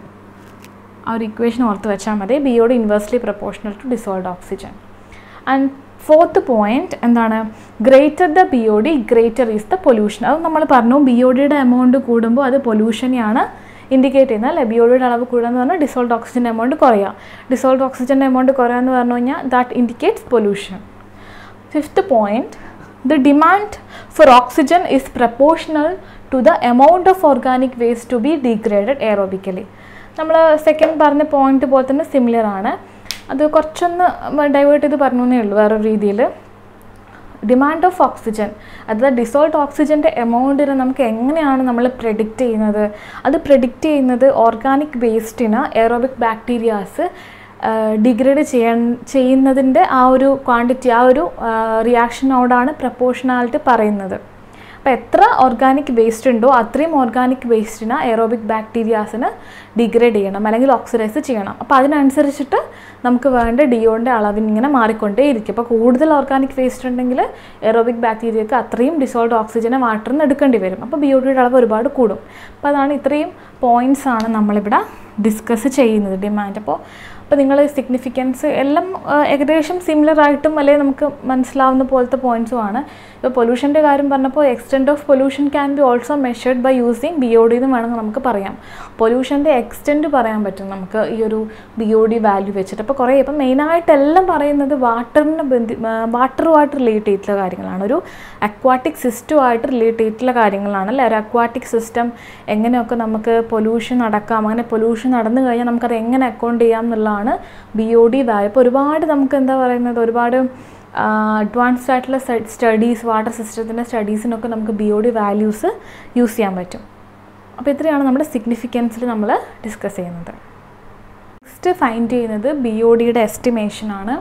ആ ഒരു ഇക്വേഷൻ ഓർത്ത് വെച്ചാൽ മതി B O D inversely proportional to dissolved oxygen and fourth point എന്താണ് greater the B O D greater is the pollution അത് നമ്മൾ പറഞ്ഞു ബി ഒ ഡിയുടെ എമൗണ്ട് കൂടുമ്പോൾ അത് പൊല്യൂഷനെയാണ് ഇൻഡിക്കേറ്റ് ചെയ്യുന്നത് അല്ലെ ബി ഒ ഡിയുടെ അളവ് കൂടുക എന്ന് പറഞ്ഞാൽ ഡിസോൾഡ് ഓക്സിജൻ എമൗണ്ട് കുറയുക ഡിസോൾഡ് ഓക്സിജൻ്റെ എമൗണ്ട് കുറയുക എന്ന് പറഞ്ഞു കഴിഞ്ഞാൽ that indicates pollution fifth point the demand for oxygen is proportional to the amount of organic waste to be degraded aerobically നമ്മൾ സെക്കൻഡ് പറഞ്ഞ പോയിന്റ് പോലെ തന്നെ സിമിലർ ആണ് അത് കുറച്ചൊന്ന് ഡൈവേർട്ട് ചെയ്ത് പറഞ്ഞു എന്നേ ഉള്ളൂ വേറൊരു രീതിയിൽ ഡിമാൻഡ് ഓഫ് ഓക്സിജൻ അതായത് ഡിസോൾട്ട് ഓക്സിജൻ്റെ എമൗണ്ടിനെ നമുക്ക് എങ്ങനെയാണ് നമ്മൾ പ്രെഡിക്റ്റ് ചെയ്യുന്നത് അത് പ്രെഡിക്റ്റ് ചെയ്യുന്നത് ഓർഗാനിക് വേസ്റ്റിന് എയറോബിക് ബാക്ടീരിയാസ് ഡിഗ്രേഡ് ചെയ്യാൻ ചെയ്യുന്നതിൻ്റെ ആ ഒരു ക്വാണ്ടിറ്റി ആ ഒരു റിയാക്ഷനോടാണ് പ്രപ്പോർഷണാലിറ്റി പറയുന്നത് അപ്പോൾ എത്ര ഓർഗാനിക് വേസ്റ്റ് ഉണ്ടോ അത്രയും ഓർഗാനിക് വേസ്റ്റിന് എയറോബിക് ബാക്ടീരിയാസിന് ഡിഗ്രേഡ് ചെയ്യണം അല്ലെങ്കിൽ ഓക്സിഡൈസ് ചെയ്യണം അപ്പോൾ അതിനനുസരിച്ചിട്ട് നമുക്ക് വേണ്ട ഡിയോൻ്റെ അളവിന് ഇങ്ങനെ മാറിക്കൊണ്ടേയിരിക്കും അപ്പോൾ കൂടുതൽ ഓർഗാനിക് വേസ്റ്റ് ഉണ്ടെങ്കിൽ എയറോബിക് ബാക്ടീരിയക്ക് അത്രയും ഡിസോൾഡ് ഓക്സിജനെ വാട്ടറിൽ നിന്ന് എടുക്കേണ്ടി വരും അപ്പോൾ ബിയോഡിയുടെ അളവ് ഒരുപാട് കൂടും അപ്പോൾ അതാണ് ഇത്രയും പോയിൻറ്റ്സ് ആണ് നമ്മളിവിടെ ഡിസ്കസ് ചെയ്യുന്നത് ഡിമാൻഡ് അപ്പോൾ അപ്പോൾ നിങ്ങൾ സിഗ്നിഫിക്കൻസ് എല്ലാം ആ, ഏകദേശം സിമിലർ ആയിട്ടും അല്ലെങ്കിൽ നമുക്ക് മനസ്സിലാവുന്ന പോലത്തെ പോയിൻറ്റ്സും ആണ് ഇപ്പോൾ പൊല്യൂഷൻ്റെ കാര്യം പറഞ്ഞപ്പോൾ extent of pollution can be also measured by using B O D എന്ന് വേണമെങ്കിൽ നമുക്ക് പറയാം പൊല്യൂഷൻ്റെ എക്സ്റ്റെൻറ്റ് പറയാൻ പറ്റും നമുക്ക് ഈ ഒരു ബി ഒ ഡി വാല്യൂ വെച്ചിട്ട് അപ്പോൾ കുറേ ഇപ്പം മെയിനായിട്ടെല്ലാം പറയുന്നത് വാട്ടറിനെ ബന്ധി വാട്ടറുമായിട്ട് റിലേറ്റ് ചെയ്തിട്ടുള്ള കാര്യങ്ങളാണ് ഒരു അക്വാട്ടിക് സിസ്റ്റവുമായിട്ട് റിലേറ്റ് ചെയ്തിട്ടുള്ള കാര്യങ്ങളാണ് അല്ലേ ഒരു അക്വാട്ടിക് സിസ്റ്റം എങ്ങനെയൊക്കെ നമുക്ക് പൊല്യൂഷൻ അടക്കാം അങ്ങനെ പൊല്യൂഷൻ നടന്നു കഴിഞ്ഞാൽ നമുക്കത് എങ്ങനെ അക്കൗണ്ട് ചെയ്യാം എന്നുള്ളതാണ് ബി ഒ ഡി വാല്യൂ അപ്പോൾ ഒരുപാട് നമുക്ക് എന്താ പറയുന്നത് ഒരുപാട് അഡ്വാൻസ്ഡ് ആയിട്ടുള്ള സ്റ്റഡീസ് വാട്ടർ സിസ്റ്റത്തിൻ്റെ സ്റ്റഡീസിനൊക്കെ നമുക്ക് B O D values use ചെയ്യാൻ പറ്റും അപ്പോൾ ഇത്രയാണ് നമ്മുടെ സിഗ്നിഫിക്കൻസിൽ നമ്മൾ ഡിസ്കസ് ചെയ്യുന്നത് നെക്സ്റ്റ് ഫൈൻഡ് ചെയ്യുന്നത് ബി ഒ ഡിയുടെ എസ്റ്റിമേഷൻ ആണ്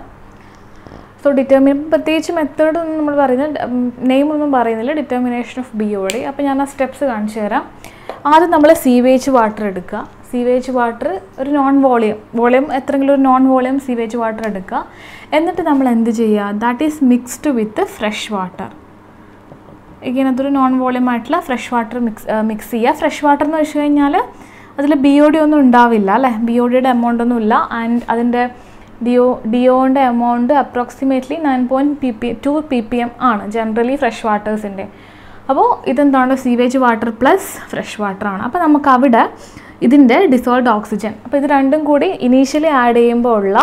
സോ ഡിറ്റർമിൻ പ്രത്യേകിച്ച് മെത്തേഡ് ഒന്നും നമ്മൾ പറയുന്നത് നെയിം ഒന്നും പറയുന്നില്ല determination of B O D അപ്പോൾ ഞാൻ ആ സ്റ്റെപ്സ് കാണിച്ചു തരാം ആദ്യം നമ്മൾ സീവേജ് വാട്ടർ എടുക്കുക സീവേജ് വാട്ടർ ഒരു നോൺ വോളിയം വോളിയം എത്രയെങ്കിലും ഒരു നോൺ വോളിയം സീവേജ് വാട്ടർ എടുക്കുക എന്നിട്ട് നമ്മൾ എന്ത് ചെയ്യുക that is mixed with fresh water ഇതിനകത്തൊരു നോൺ വോളിയം ആയിട്ടുള്ള ഫ്രഷ് വാട്ടർ മിക്സ് മിക്സ് ചെയ്യുക ഫ്രഷ് വാട്ടർ എന്ന് വെച്ച് കഴിഞ്ഞാൽ അതിൽ ബി ഒ ഡി ഒന്നും ഉണ്ടാവില്ല അല്ലേ ബി ഒ ഡിയുടെ എമൗണ്ട് ഒന്നും ഇല്ല ആൻഡ് അതിൻ്റെ ഡിഒ ഡിഒൻ്റെ amount approximately nine point P P two P P M ആണ് ജനറലി ഫ്രഷ് വാട്ടേഴ്സിൻ്റെ അപ്പോൾ ഇതെന്താണ് sewage water plus fresh water ആണ് അപ്പോൾ നമുക്ക് അവിടെ ഇതിൻ്റെ ഡിസോൾഡ് ഓക്സിജൻ അപ്പോൾ ഇത് രണ്ടും കൂടി ഇനീഷ്യലി ആഡ് ചെയ്യുമ്പോൾ ഉള്ള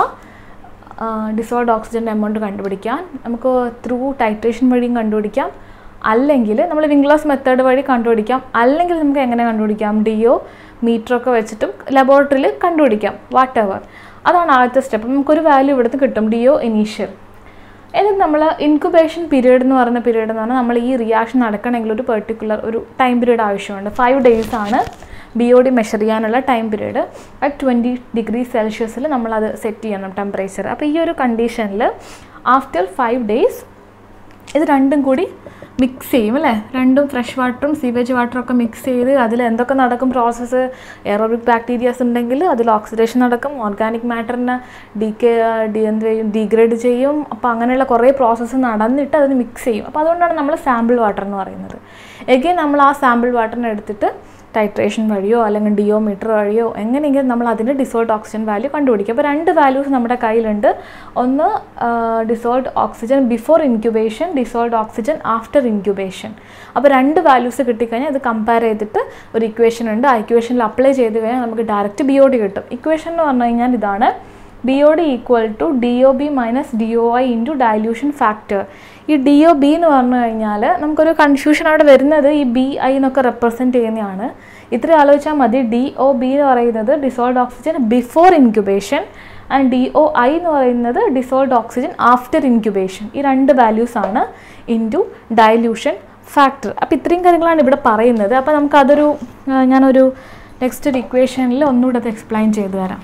ഡിസോൾഡ് ഓക്സിജൻ്റെ എമൗണ്ട് കണ്ടുപിടിക്കാൻ നമുക്ക് ത്രൂ ടൈട്രേഷൻ വഴിയും കണ്ടുപിടിക്കാം അല്ലെങ്കിൽ നമ്മൾ വിംഗ്ലാസ് മെത്തേഡ് വഴി കണ്ടുപിടിക്കാം അല്ലെങ്കിൽ നമുക്ക് എങ്ങനെ കണ്ടുപിടിക്കാം ഡിഒ മീറ്ററൊക്കെ വെച്ചിട്ടും ലബോറട്ടറിയിൽ കണ്ടുപിടിക്കാം വാട്ട് എവർ അതാണ് ആദ്യത്തെ സ്റ്റെപ്പ് നമുക്കൊരു വാല്യൂ ഇവിടുന്ന് കിട്ടും ഡിഒ ഇനീഷ്യൽ എന്നിട്ട് നമ്മൾ ഇൻക്യുബേഷൻ പീരീഡ് എന്ന് പറയുന്ന പീരീഡ് എന്ന് പറഞ്ഞാൽ നമ്മൾ ഈ റിയാക്ഷൻ നടക്കണമെങ്കിൽ ഒരു പെർട്ടിക്കുലർ ഒരു ടൈം പീരീഡ് ആവശ്യമുണ്ട് ഫൈവ് ഡേയ്സ് ആണ് ബി ഒ ഡി മെഷർ ചെയ്യാനുള്ള time period at twenty degree സെൽഷ്യസിൽ നമ്മളത് സെറ്റ് ചെയ്യണം ടെമ്പറേച്ചർ അപ്പോൾ ഈ ഒരു കണ്ടീഷനിൽ ആഫ്റ്റർ ഫൈവ് ഡേയ്സ് ഇത് രണ്ടും കൂടി മിക്സ് ചെയ്യും അല്ലേ രണ്ടും ഫ്രഷ് വാട്ടറും സീവേജ് വാട്ടറും ഒക്കെ മിക്സ് ചെയ്ത് അതിൽ എന്തൊക്കെ നടക്കും പ്രോസസ്സ് എയറോബിക് ബാക്ടീരിയാസ് ഉണ്ടെങ്കിൽ അതിൽ ഓക്സിഡേഷൻ നടക്കും ഓർഗാനിക് മാറ്ററിനെ ഡീകെ ഡി എന്ത് ചെയ്യും ഡീഗ്രേഡ് ചെയ്യും അപ്പോൾ അങ്ങനെയുള്ള കുറേ പ്രോസസ്സ് നടന്നിട്ട് അത് മിക്സ് ചെയ്യും അപ്പോൾ അതുകൊണ്ടാണ് നമ്മൾ സാമ്പിൾ വാട്ടർ എന്ന് പറയുന്നത് എഗെയിൻ നമ്മൾ ആ സാമ്പിൾ വാട്ടറിനെ എടുത്തിട്ട് ടൈട്രേഷൻ വഴിയോ അല്ലെങ്കിൽ ഡിയോമീറ്റർ വഴിയോ എങ്ങനെയെങ്കിലും നമ്മൾ അതിൻ്റെ ഡിസോൾട്ട് ഓക്സിജൻ വാല്യൂ കണ്ടുപിടിക്കും അപ്പോൾ രണ്ട് വാല്യൂസ് നമ്മുടെ കയ്യിലുണ്ട് ഒന്ന് dissolved oxygen before incubation dissolved oxygen after incubation അപ്പോൾ രണ്ട് വാല്യൂസ് കിട്ടിക്കഴിഞ്ഞാൽ ഇത് കമ്പയർ ചെയ്തിട്ട് ഒരു ഇക്വേഷൻ ഉണ്ട് ആ ഇക്വേഷനിൽ അപ്ലൈ ചെയ്ത് കഴിഞ്ഞാൽ നമുക്ക് ഡയറക്റ്റ് ബി ഒ ഡി കിട്ടും ഇക്വേഷൻ എന്ന് പറഞ്ഞു കഴിഞ്ഞാൽ ഇതാണ് B O D equal to D O B minus D O I into dilution factor ഈ ഡി ഒ ബി എന്ന് പറഞ്ഞു കഴിഞ്ഞാൽ നമുക്കൊരു കൺഫ്യൂഷൻ അവിടെ വരുന്നത് ഈ ബി ഐ എന്നൊക്കെ റെപ്രസെൻറ്റ് ചെയ്യുന്നതാണ് ഇത്ര ആലോചിച്ചാൽ മതി ഡി ഒ ബി എന്ന് പറയുന്നത് dissolved oxygen before incubation and D O I എന്ന് പറയുന്നത് ഡിസോൾഡ് ഓക്സിജൻ ആഫ്റ്റർ ഇൻക്യുബേഷൻ ഈ രണ്ട് വാല്യൂസ് ആണ് ഇൻറ്റു ഡയല്യൂഷൻ ഫാക്ടർ അപ്പോൾ ഇത്രയും കാര്യങ്ങളാണ് ഇവിടെ പറയുന്നത് അപ്പോൾ നമുക്കതൊരു ആ, ഞാനൊരു നെക്സ്റ്റ് ഒരു ഇക്വേഷനിൽ ഒന്നുകൂടെ അത് എക്സ്പ്ലെയിൻ ചെയ്തു തരാം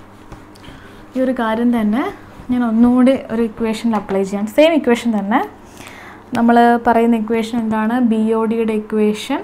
ഈ ഒരു കാര്യം തന്നെ ഞാൻ ഒന്നുകൂടി ഒരു ഇക്വേഷനിൽ അപ്ലൈ ചെയ്യാം സെയിം ഇക്വേഷൻ തന്നെ നമ്മൾ പറയുന്ന ഇക്വേഷൻ എന്താണ് ബി ഒ ഡിയുടെ equation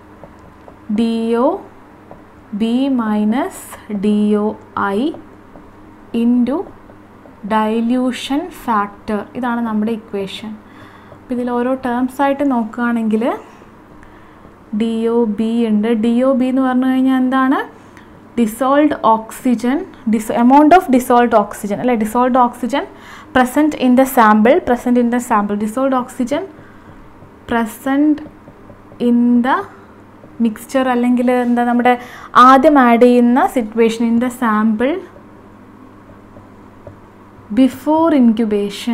D O B minus D O I into dilution factor ഇതാണ് നമ്മുടെ ഇക്വേഷൻ അപ്പോൾ ഇതിൽ ഓരോ ടേംസ് ആയിട്ട് നോക്കുകയാണെങ്കിൽ ഡി ഒ ബി ഉണ്ട് ഡി ഒ ബി എന്ന് പറഞ്ഞു കഴിഞ്ഞാൽ എന്താണ് dissolved oxygen this amount of dissolved oxygen അല്ലെ dissolved oxygen present in the sample present in the sample dissolved oxygen present in the mixture അല്ലെങ്കിൽ എന്താ നമ്മുടെ ആദ്യം ആഡ് ചെയ്യുന്ന situation in the sample before incubation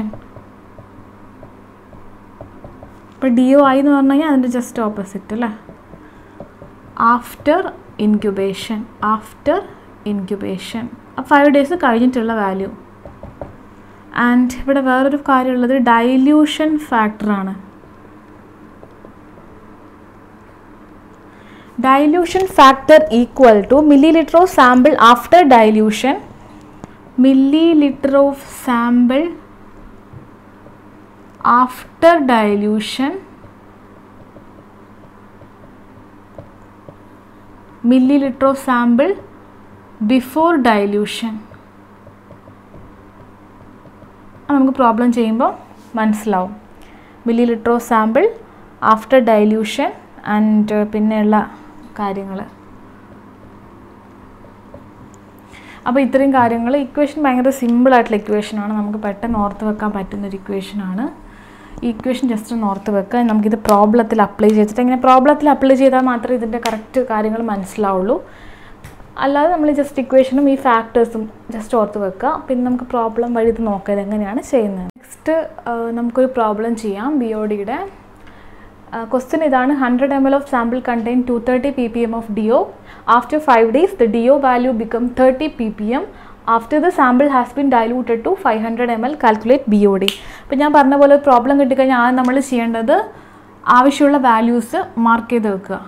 ഇപ്പോൾ ഡി ഒ ഐ എന്ന് പറഞ്ഞു കഴിഞ്ഞാൽ അതിൻ്റെ ജസ്റ്റ് ഓപ്പോസിറ്റ് അല്ലേ after incubation after incubation five days കഴിഞ്ഞിട്ടുള്ള വാല്യൂ ആൻഡ് ഇവിടെ വേറൊരു കാര്യമുള്ളത് ഡൈല്യൂഷൻ ഫാക്ടറാണ് dilution factor equal to millilitre of sample after dilution millilitre of sample after dilution millilitre of sample before dilution നമുക്ക് problem ചെയ്യുമ്പോൾ മനസ്സിലാവും millilitre of sample after dilution and പിന്നെയുള്ള കാര്യങ്ങൾ അപ്പോൾ ഇത്രയും കാര്യങ്ങൾ equation ഭയങ്കര സിമ്പിളായിട്ടുള്ള ഇക്വേഷനാണ് നമുക്ക് പെട്ടെന്ന് ഓർത്ത് വെക്കാൻ പറ്റുന്ന ഒരു ഇക്വേഷനാണ് ഈ ഇക്വേഷൻ ജസ്റ്റ് ഒന്ന് ഓർത്ത് വെക്കുക നമുക്കിത് പ്രോബ്ലത്തിൽ അപ്ലൈ ചെയ്തിട്ട് ഇങ്ങനെ പ്രോബ്ലത്തിൽ അപ്ലൈ ചെയ്താൽ മാത്രമേ ഇതിൻ്റെ കറക്റ്റ് കാര്യങ്ങൾ മനസ്സിലാവുള്ളൂ അല്ലാതെ നമ്മൾ ജസ്റ്റ് ഇക്വേഷനും ഈ ഫാക്ടേഴ്സും ജസ്റ്റ് ഓർത്ത് വെക്കുക പിന്നെ നമുക്ക് പ്രോബ്ലം വഴി ഇത് നോക്കുക ഇതെങ്ങനെയാണ് ചെയ്യുന്നത് നെക്സ്റ്റ് നമുക്കൊരു പ്രോബ്ലം ചെയ്യാം ബി ഒ ഡിയുടെ ക്വസ്റ്റ്യൻ ഇതാണ് hundred M L of sample contain two thirty P P M of D O after five days the D O value become thirty P P M after the sample has been diluted to five hundred M L calculate B O D അപ്പോൾ ഞാൻ പറഞ്ഞ പോലെ problem കിട്ടിക്കഴിഞ്ഞാൽ ആദ്യം നമ്മൾ ചെയ്യേണ്ടത് ആവശ്യമുള്ള values mark ചെയ്ത് വെക്കുക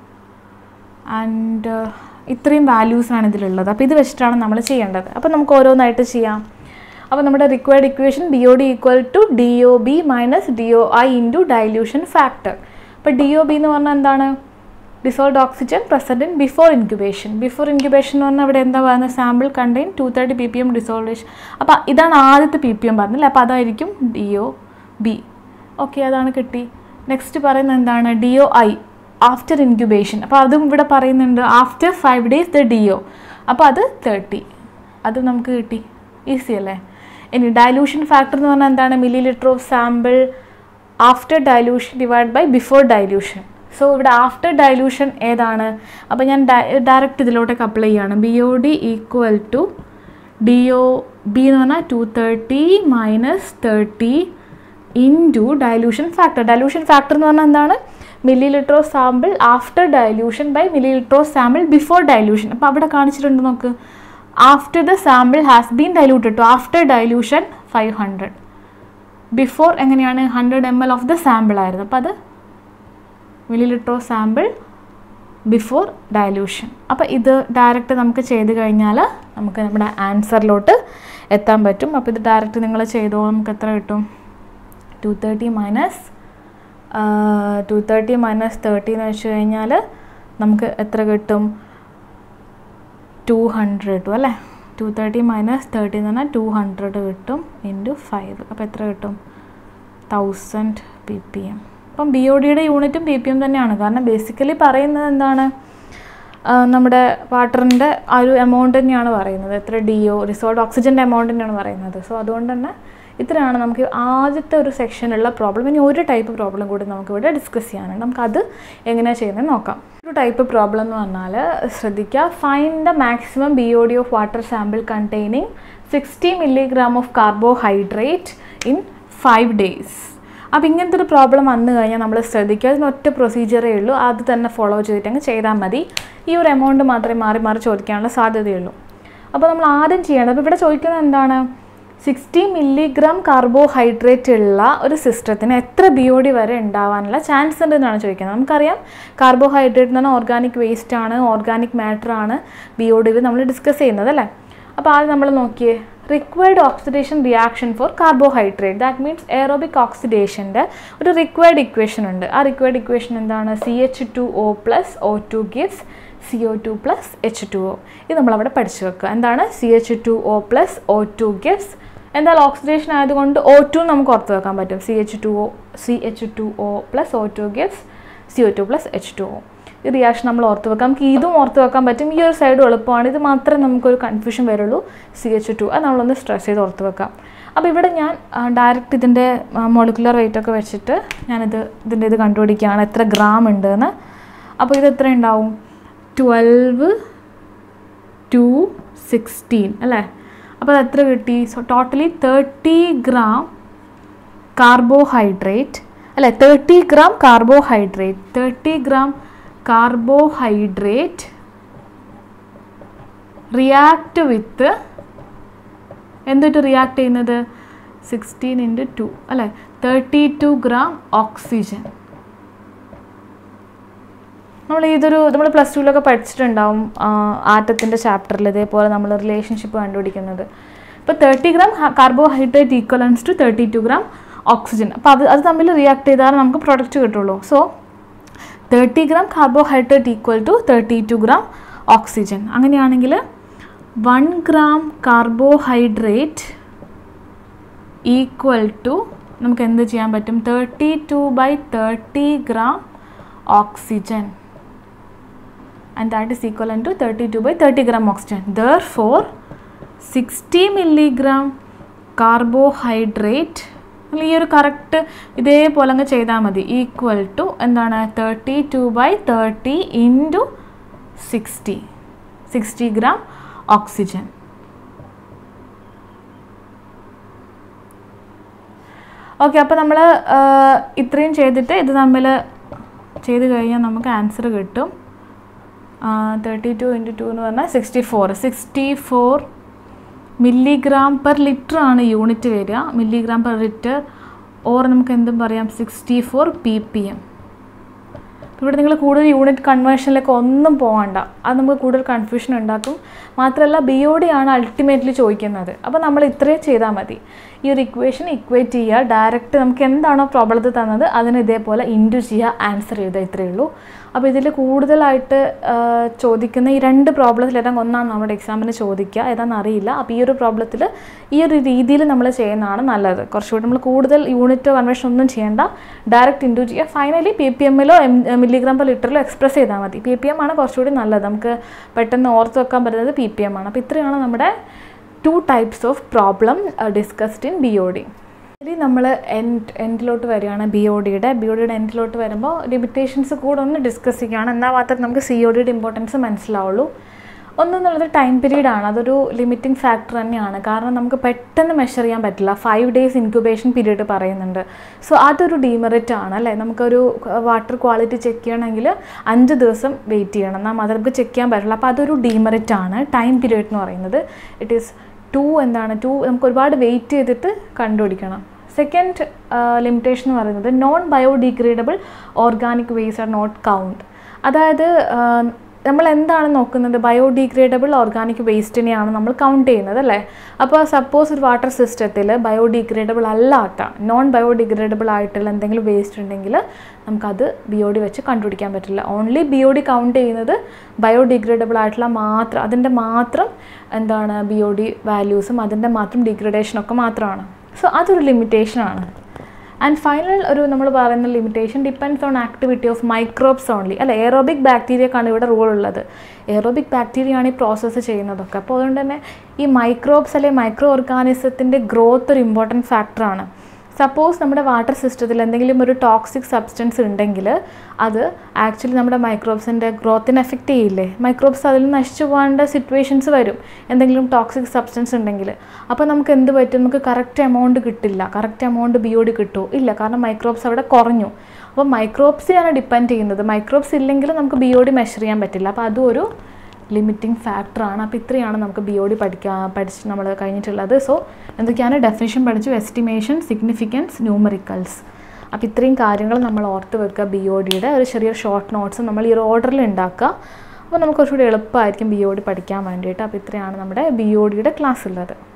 ആൻഡ് ഇത്രയും വാല്യൂസാണ് ഇതിലുള്ളത് അപ്പോൾ ഇത് വെച്ചിട്ടാണ് നമ്മൾ ചെയ്യേണ്ടത് അപ്പോൾ നമുക്ക് ഓരോന്നായിട്ട് ചെയ്യാം അപ്പോൾ നമ്മുടെ required equation D O D equal to D O B minus D O I into dilution factor അപ്പോൾ ഡി ഒ ബി എന്ന് പറഞ്ഞാൽ എന്താണ് dissolved oxygen present in before incubation before incubation എന്ന് പറഞ്ഞാൽ അവിടെ എന്താ പറയുന്നത് sample contain two thirty P P M dissolvation അപ്പോൾ ഇതാണ് ആദ്യത്തെ പി പി എം പറഞ്ഞില്ല അപ്പോൾ അതായിരിക്കും ഡി ഒ ബി ഓക്കെ അതാണ് കിട്ടി നെക്സ്റ്റ് പറയുന്നത് എന്താണ് D O I after incubation അപ്പോൾ അതും ഇവിടെ പറയുന്നുണ്ട് after five days the D O അപ്പോൾ അത് തേർട്ടി അതും നമുക്ക് കിട്ടി ഈസി അല്ലേ ഇനി ഡൈലൂഷൻ ഫാക്ടർ എന്ന് പറഞ്ഞാൽ എന്താണ് millilitre of sample after dilution divide by before dilution so ഇവിടെ ആഫ്റ്റർ ഡൈലൂഷൻ ഏതാണ് അപ്പോൾ ഞാൻ ഡയറക്റ്റ് ഇതിലോട്ടേക്ക് അപ്ലൈ ചെയ്യാണ് B O D equal to D O B എന്ന് പറഞ്ഞാൽ two thirty minus thirty into dilution factor dilution factor എന്ന് പറഞ്ഞാൽ എന്താണ് millilitre of sample after dilution by millilitre of sample before dilution അപ്പോൾ അവിടെ കാണിച്ചിട്ടുണ്ട് നോക്ക് after the sample has been diluted to after dilution five hundred before എങ്ങനെയാണ് hundred M L of the sample ആയിരുന്നു അപ്പോൾ അത് millilitre of sample before dilution അപ്പോൾ ഇത് ഡയറക്റ്റ് നമുക്ക് ചെയ്ത് കഴിഞ്ഞാൽ നമുക്ക് നമ്മുടെ ആൻസറിലോട്ട് എത്താൻ പറ്റും അപ്പോൾ ഇത് ഡയറക്റ്റ് നിങ്ങൾ ചെയ്തോ നമുക്ക് എത്ര കിട്ടും two thirty minus two thirty minus thirty എന്ന് വെച്ച് കഴിഞ്ഞാൽ നമുക്ക് എത്ര കിട്ടും ടു ഹൺഡ്രഡ് കിട്ടും അല്ലേ ടു തേർട്ടി മൈനസ് തേർട്ടി എന്ന് പറഞ്ഞാൽ ടു ഹൺഡ്രഡ് കിട്ടും ഇൻറ്റു ഫൈവ് അപ്പോൾ എത്ര കിട്ടും തൗസൻഡ് പി പി എം അപ്പം ബി ഒ ഡിയുടെ യൂണിറ്റും പി പി എം തന്നെയാണ് കാരണം ബേസിക്കലി പറയുന്നത് എന്താണ് നമ്മുടെ വാട്ടറിൻ്റെ ആ ഒരു എമൗണ്ട് തന്നെയാണ് പറയുന്നത് എത്ര ഡി ഒ റിസോൾട്ട് ഓക്സിജൻ്റെ എമൗണ്ട് തന്നെയാണ് പറയുന്നത് സോ അതുകൊണ്ട് തന്നെ ഇത്രയാണ് നമുക്ക് ആദ്യത്തെ ഒരു സെക്ഷനിലുള്ള പ്രോബ്ലം ഇനി ഒരു ടൈപ്പ് പ്രോബ്ലം കൂടി നമുക്കിവിടെ ഡിസ്കസ് ചെയ്യാനുണ്ട് നമുക്കത് എങ്ങനെയാണ് ചെയ്യുന്നത് നോക്കാം ഒരു ടൈപ്പ് പ്രോബ്ലം എന്ന് പറഞ്ഞാൽ ശ്രദ്ധിക്കുക find the maximum B O D of water sample containing sixty milligram of carbohydrate in five days അപ്പോൾ ഇങ്ങനത്തെ ഒരു പ്രോബ്ലം വന്നു കഴിഞ്ഞാൽ നമ്മൾ ശ്രദ്ധിക്കുക അതിന് ഒറ്റ പ്രൊസീജിയറേ ഉള്ളൂ അത് തന്നെ ഫോളോ ചെയ്തിട്ട് അങ്ങ് ചെയ്താൽ മതി ഈ ഒരു എമൗണ്ട് മാത്രമേ മാറി മാറി ചോദിക്കാനുള്ള സാധ്യതയുള്ളൂ അപ്പോൾ നമ്മൾ ആദ്യം ചെയ്യേണ്ടത് അപ്പോൾ ഇവിടെ ചോദിക്കുന്നത് എന്താണ് സിക്സ്റ്റി മില്ലിഗ്രാം കാർബോഹൈഡ്രേറ്റ് ഉള്ള ഒരു സിസ്റ്റത്തിന് എത്ര ബി ഒ ഡി വരെ ഉണ്ടാവാനുള്ള ചാൻസ് ഉണ്ട് എന്നാണ് ചോദിക്കുന്നത് നമുക്കറിയാം കാർബോഹൈഡ്രേറ്റ് എന്ന് പറഞ്ഞാൽ ഓർഗാനിക് വേസ്റ്റ് ആണ് ഓർഗാനിക് മാറ്റർ ആണ് ബി ഒ ഡി നമ്മൾ ഡിസ്കസ് ചെയ്യുന്നത് അല്ലേ അപ്പോൾ ആദ്യം നമ്മൾ നോക്കിയേ required oxidation reaction for carbohydrate that means aerobic ഓക്സിഡേഷൻ്റെ ഒരു റിക്വയർഡ് ഇക്വേഷൻ ഉണ്ട് ആ റിക്വയർഡ് ഇക്വേഷൻ എന്താണ് C H two O plus O two gives C O two plus H two O ഇത് നമ്മളവിടെ പഠിച്ചു വെക്കുക എന്താണ് C H two O plus O two gives എന്തായാലും ഓക്സിഡേഷൻ ആയതുകൊണ്ട് ഒ ടു നമുക്ക് ഓർത്ത് വെക്കാൻ പറ്റും C H two O C H two O plus O two gives C O two plus H two O ഈ റിയാക്ഷൻ നമ്മൾ ഓർത്ത് വെക്കാം നമുക്ക് ഇതും ഓർത്ത് വെക്കാൻ പറ്റും ഈ ഒരു സൈഡും എളുപ്പമാണ് ഇത് മാത്രമേ നമുക്കൊരു കൺഫ്യൂഷൻ വരുള്ളൂ സി എച്ച് ടു അത് നമ്മളൊന്ന് സ്ട്രെസ് ചെയ്ത് ഓർത്ത് വെക്കാം അപ്പോൾ ഇവിടെ ഞാൻ ഡയറക്റ്റ് ഇതിൻ്റെ മോളിക്കുലർ വെയിറ്റ് ഒക്കെ വെച്ചിട്ട് ഞാനിത് ഇതിൻ്റെ ഇത് കണ്ടുപിടിക്കുകയാണ് എത്ര ഗ്രാം ഉണ്ട് എന്ന് അപ്പോൾ ഇത് എത്ര ഉണ്ടാവും ട്വൽവ് ടു സിക്സ്റ്റീൻ അല്ലേ അപ്പോൾ അത് എത്ര കിട്ടി so totally thirty gram carbohydrate അല്ലേ thirty gram carbohydrate thirty gram carbohydrate react with എന്തിട്ട് റിയാക്ട് ചെയ്യുന്നത് സിക്സ്റ്റീൻ ഇൻറ്റു ടു അല്ലേ തേർട്ടി ടു ഗ്രാം ഓക്സിജൻ നമ്മൾ ഇതൊരു നമ്മൾ പ്ലസ് ടുവിലൊക്കെ പഠിച്ചിട്ടുണ്ടാവും ആറ്റത്തിൻ്റെ ചാപ്റ്ററിൽ ഇതേപോലെ നമ്മൾ റിലേഷൻഷിപ്പ് കണ്ടുപിടിക്കുന്നത് ഇപ്പോൾ thirty gram carbohydrate equivalence to thirty two gram oxygen അപ്പോൾ അത് അത് തമ്മിൽ റിയാക്ട് ചെയ്താൽ നമുക്ക് പ്രൊഡക്റ്റ് കിട്ടുള്ളൂ so thirty gram carbohydrate equal to thirty two gram oxygen അങ്ങനെയാണെങ്കിൽ one gram carbohydrate equal to നമുക്ക് എന്ത് ചെയ്യാൻ പറ്റും thirty two by thirty gram oxygen and that is equivalent to 32 by 30 gram oxygen. Therefore, 60 milligram carbohydrate ഈ ഒരു correct ഇതേപോലെ അങ്ങ് ചെയ്താൽ മതി ഈക്വൽ ടു എന്താണ് thirty two by thirty into sixty sixty gram oxygen okay അപ്പോൾ നമ്മൾ ഇത്രയും ചെയ്തിട്ട് ഇത് തമ്മിൽ ചെയ്ത് കഴിഞ്ഞാൽ നമുക്ക് ആൻസർ കിട്ടും തേർട്ടി ടു ഇൻറ്റു ടു എന്ന് പറഞ്ഞാൽ sixty four sixty four milligram per litre ആണ് യൂണിറ്റ് വരിക മില്ലിഗ്രാം പെർ ലിറ്റർ ഓർ നമുക്ക് എന്തും പറയാം sixty four P P M ഇവിടെ നിങ്ങൾ കൂടുതൽ യൂണിറ്റ് കൺവേർഷനിലേക്ക് ഒന്നും പോകണ്ട അത് നമുക്ക് കൂടുതൽ കൺഫ്യൂഷൻ ഉണ്ടാക്കും മാത്രമല്ല ബി ഒ ഡി ആണ് അൾട്ടിമേറ്റ്ലി ചോദിക്കുന്നത് അപ്പോൾ നമ്മൾ ഇത്രയും ചെയ്താൽ മതി ഈ ഒരു ഇക്വേഷൻ ഇക്വേറ്റ് ചെയ്യുക ഡയറക്റ്റ് നമുക്ക് എന്താണോ പ്രോബ്ലത്തിൽ തന്നത് അതിന് ഇതേപോലെ ഇൻറ്റു ചെയ്യുക ആൻസർ ചെയ്താൽ ഇത്രയേ ഉള്ളൂ അപ്പോൾ ഇതിൽ കൂടുതലായിട്ട് ചോദിക്കുന്ന ഈ രണ്ട് പ്രോബ്ലത്തിൽ ഏതാണ്ട് ഒന്നാണ് നമ്മുടെ എക്സാമിന് ചോദിക്കുക ഏതാണെന്ന് അറിയില്ല അപ്പോൾ ഈ ഒരു പ്രോബ്ലത്തിൽ ഈ ഒരു രീതിയിൽ നമ്മൾ ചെയ്യുന്നതാണ് നല്ലത് കുറച്ചുകൂടി നമ്മൾ കൂടുതൽ യൂണിറ്റ് കൺവേർഷൻ ഒന്നും ചെയ്യേണ്ട ഡയറക്റ്റ് ഇൻറ്റു ചെയ്യുക ഫൈനലി പി പി എമ്മിലോ എം മില്ലിഗ്രാം പെർ ലിറ്ററിലോ എക്സ്പ്രസ് ചെയ്താൽ മതി പി പി എം ആണ് കുറച്ചുകൂടി നല്ലത് നമുക്ക് പെട്ടെന്ന് ഓർത്ത് വെക്കാൻ പറ്റുന്നത് പി പി എം ആണ് അപ്പോൾ ഇത്രയാണ് നമ്മുടെ two types of problem discussed in B O D ഇനി നമ്മൾ എൻഡ് എൻഡിലോട്ട് വരികയാണ് ബി ഒ ഡിയുടെ ബി ഒ ഡിയുടെ എൻഡിലോട്ട് വരുമ്പോൾ ലിമിറ്റേഷൻസ് കൂടെ ഒന്ന് ഡിസ്കസ് ചെയ്യുകയാണ് എന്നാൽ മാത്രമേ നമുക്ക് സി ഒ ഡിയുടെ ഇമ്പോർട്ടൻസ് മനസ്സിലാവുള്ളൂ ഒന്നെന്നുള്ളത് ടൈം പീരീഡ് ആണ് അതൊരു ലിമിറ്റിംഗ് ഫാക്ടർ തന്നെയാണ് കാരണം നമുക്ക് പെട്ടെന്ന് മെഷർ ചെയ്യാൻ പറ്റില്ല ഫൈവ് ഡേയ്സ് ഇൻക്യുബേഷൻ പീരീഡ് പറയുന്നുണ്ട് സോ അതൊരു ഡീമെറിറ്റ് ആണ് അല്ലേ നമുക്കൊരു വാട്ടർ ക്വാളിറ്റി ചെക്ക് ചെയ്യണമെങ്കിൽ അഞ്ച് ദിവസം വെയിറ്റ് ചെയ്യണം എന്നാൽ മാത്രം നമുക്ക് ചെക്ക് ചെയ്യാൻ പറ്റില്ല അപ്പോൾ അതൊരു ഡീമെറിറ്റ് ആണ് ടൈം പീരീഡ് എന്ന് പറയുന്നത് ഇറ്റ് ഈസ് ടു എന്താണ് ടു നമുക്ക് ഒരുപാട് വെയിറ്റ് ചെയ്തിട്ട് കണ്ടുപിടിക്കണം സെക്കൻഡ് ലിമിറ്റേഷൻ എന്ന് പറയുന്നത് non biodegradable organic waste are not count അതായത് നമ്മൾ എന്താണ് നോക്കുന്നത് ബയോഡിഗ്രേഡബിൾ ഓർഗാനിക് വേസ്റ്റിനെയാണ് നമ്മൾ കൗണ്ട് ചെയ്യുന്നത് അല്ലേ അപ്പോൾ സപ്പോസ് ഒരു വാട്ടർ സിസ്റ്റത്തിൽ ബയോഡിഗ്രേഡബിൾ അല്ലാത്ത നോൺ ബയോഡിഗ്രേഡബിൾ ആയിട്ടുള്ള എന്തെങ്കിലും വേസ്റ്റ് ഉണ്ടെങ്കിൽ നമുക്കത് ബി ഒ ഡി വെച്ച് കണ്ടുപിടിക്കാൻ പറ്റില്ല only B O D count ചെയ്യുന്നത് ബയോഡിഗ്രേഡബിൾ ആയിട്ടുള്ള മാത്രം അതിൻ്റെ മാത്രം എന്താണ് ബി ഒ ഡി വാല്യൂസും അതിൻ്റെ മാത്രം ഡിഗ്രഡേഷനൊക്കെ മാത്രമാണ് സോ അതൊരു ലിമിറ്റേഷനാണ് ആൻഡ് ഫൈനൽ ഒരു നമ്മൾ പറയുന്ന limitation depends on activity of microbes only അല്ല എയറോബിക് ബാക്ടീരിയക്കാണ് ഇവിടെ റൂൾ ഉള്ളത് എയറോബിക് ബാക്ടീരിയയാണ് ഈ പ്രോസസ്സ് ചെയ്യുന്നതൊക്കെ അപ്പോൾ അതുകൊണ്ട് തന്നെ ഈ മൈക്രോബ്സ് അല്ലെങ്കിൽ മൈക്രോ ഓർഗാനിസത്തിൻ്റെ ഗ്രോത്ത് ഒരു ഇമ്പോർട്ടൻറ്റ് ഫാക്ടറാണ് സപ്പോസ് നമ്മുടെ വാട്ടർ സിസ്റ്റത്തിൽ എന്തെങ്കിലും ഒരു ടോക്സിക് സബ്സ്റ്റൻസ് ഉണ്ടെങ്കിൽ അത് ആക്ച്വലി നമ്മുടെ മൈക്രോബ്സിൻ്റെ ഗ്രോത്തിനെ എഫക്റ്റ് ചെയ്യില്ലേ മൈക്രോബ്സ് അതിൽ നശിച്ചു പോകേണ്ട സിറ്റുവേഷൻസ് വരും എന്തെങ്കിലും ടോക്സിക് സബ്സ്റ്റൻസ് ഉണ്ടെങ്കിൽ അപ്പോൾ നമുക്ക് എന്ത് പറ്റും നമുക്ക് കറക്റ്റ് എമൗണ്ട് കിട്ടില്ല correct amount B O D കിട്ടുമോ ഇല്ല കാരണം മൈക്രോബ്സ് അവിടെ കുറഞ്ഞു അപ്പോൾ മൈക്രോബ്സിനെയാണ് ഡിപ്പെൻഡ് ചെയ്യുന്നത് മൈക്രോബ്സ് ഇല്ലെങ്കിൽ നമുക്ക് ബി ഒ ഡി മെഷർ ചെയ്യാൻ പറ്റില്ല അപ്പോൾ അതും ഒരു ലിമിറ്റിംഗ് ഫാക്ടറാണ് അപ്പോൾ ഇത്രയാണ് നമുക്ക് ബി ഒ ഡി പഠിക്കാൻ പഠിച്ച് നമ്മൾ കഴിഞ്ഞിട്ടുള്ളത് സോ എന്തൊക്കെയാണ് ഡെഫിനേഷൻ പഠിച്ചു എസ്റ്റിമേഷൻ സിഗ്നിഫിക്കൻസ് ന്യൂമറിക്കൽസ് അപ്പോൾ ഇത്രയും കാര്യങ്ങൾ നമ്മൾ ഓർത്ത് വെക്കുക ബി ഒ ഡിയുടെ ഒരു ചെറിയ ഷോർട്ട് നോട്ട്സ് നമ്മൾ ഈ ഒരു ഓർഡറിൽ ഉണ്ടാക്കുക അപ്പോൾ നമുക്ക് കുറച്ചുകൂടി എളുപ്പമായിരിക്കും ബി ഒ ഡി പഠിക്കാൻ വേണ്ടിയിട്ട് അപ്പോൾ ഇത്രയാണ് നമ്മുടെ ബി ഒ ഡിയുടെ ക്ലാസ് ഉള്ളത്